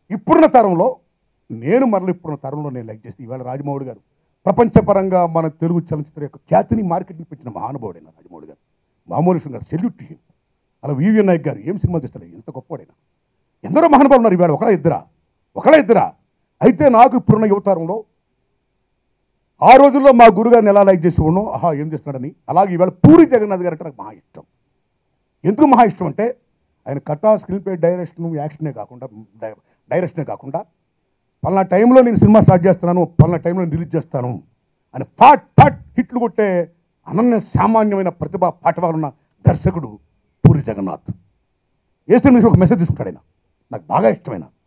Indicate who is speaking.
Speaker 1: ఇప్పుడున్న తరంలో నేను మరల ఇప్పుడున్న తరంలో నేను లైక్ చేస్తే ఇవాళ రాజమౌళి గారు ప్రపంచపరంగా మన తెలుగు చలనచిత్ర యొక్క ఖ్యాతిని మార్కెటింగ్ పెట్టిన మహానుభావుడైన రాజమౌళి గారు మామూలు విషయం గారు సెల్యూట్ టు హిమ్ అలా వివిఎన్ నాయక్ గారు ఏం సినిమాలు తీస్తారు ఎంత గొప్పవాడైనా ఎందరో మహానుభావులు ఉన్నారు ఇవాళ ఒకళ్ళ ఇద్దరా ఒకళ్ళ ఇద్దరా అయితే నాకు ఇప్పుడున్న యువతరంలో ఆ రోజుల్లో మా గురుగారిని ఎలా లైక్ చేసి ఉన్నాం ఆహా ఏం చేస్తున్నాడని అలాగే ఇవాళ పూరి జగన్నాథ్ గారు అంటే నాకు మహా ఇష్టం ఎందుకు మహా ఇష్టం అంటే ఆయన కథ స్క్రీన్ ప్లే డైరెక్షన్ యాక్షనే కాకుండా డై- డైరెక్షనే కాకుండా పలానా టైంలో నేను సినిమా స్టార్ట్ చేస్తున్నాను పలానా టైంలో నేను రిలీజ్ చేస్తాను అని ఫాట్ ఫాట్ హిట్లు కొట్టే అనన్య సామాన్యమైన ప్రతిభ పాఠవాలున్న దర్శకుడు పూరి జగన్నాథ్ ఏ సినిమా నుంచి ఒక మెసేజ్ తీసుకుంటాడు ఆయన నాకు బాగా ఇష్టమైన